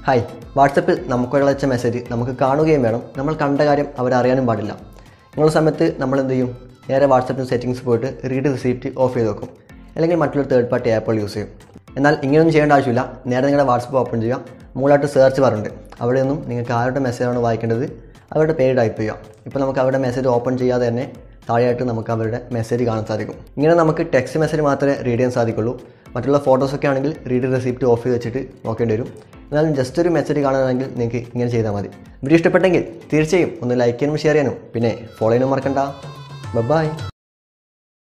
hi വാട്സപ്പിൽ നമുക്ക് അയച്ച മെസ്സേജ് നമുക്ക് കാണുകയും വേണം നമ്മൾ കണ്ട കാര്യം അവരറിയാനും പാടില്ല ഇങ്ങനെയുള്ള സമയത്ത് നമ്മൾ എന്ത് ചെയ്യും നേരെ വാട്സപ്പിൽ സെറ്റിങ്സ് പോയിട്ട് റീഡ് റിസീപ്റ്റ് ഓഫ് ചെയ്ത് വെക്കും അല്ലെങ്കിൽ മറ്റുള്ള തേർഡ് പാർട്ടി ആപ്പുകൾ യൂസ് ചെയ്യും എന്നാൽ ഇങ്ങനെയൊന്നും ചെയ്യേണ്ട ആവശ്യമില്ല നേരെ നിങ്ങളുടെ വാട്സപ്പ് ഓപ്പൺ ചെയ്യുക മുകളിലായിട്ട് സെർച്ച് പറഞ്ഞിട്ട് അവിടെ നിന്നും നിങ്ങൾക്ക് ആരുടെ മെസ്സേജാണ് വായിക്കേണ്ടത് അവരുടെ പേര് ടൈപ്പ് ചെയ്യുക ഇപ്പോൾ നമുക്ക് അവരുടെ മെസ്സേജ് ഓപ്പൺ ചെയ്യാതെ തന്നെ താഴെയായിട്ട് നമുക്ക് അവരുടെ മെസ്സേജ് കാണാൻ സാധിക്കും ഇങ്ങനെ നമുക്ക് ടെക്സ്റ്റ് മെസ്സേജ് മാത്രമേ റീഡ് ചെയ്യാൻ സാധിക്കുള്ളൂ മറ്റുള്ള ഫോട്ടോസൊക്കെ ആണെങ്കിൽ റീഡ് റെസിപ്റ്റ് ഓഫ് ചെയ്ത് വെച്ചിട്ട് നോക്കേണ്ടി വരും എന്നാലും ജസ്റ്റ് ഒരു മെസ്സേജ് കാണുകയാണെങ്കിൽ നിങ്ങൾക്ക് ഇങ്ങനെ ചെയ്താൽ മതി വീഡിയോ ഇഷ്ടപ്പെട്ടെങ്കിൽ തീർച്ചയായും ഒന്ന് ലൈക്ക് ചെയ്യാനും ഷെയർ ചെയ്യാനും പിന്നെ ഫോളോ ചെയ്യാനും മറക്കണ്ട ബൈ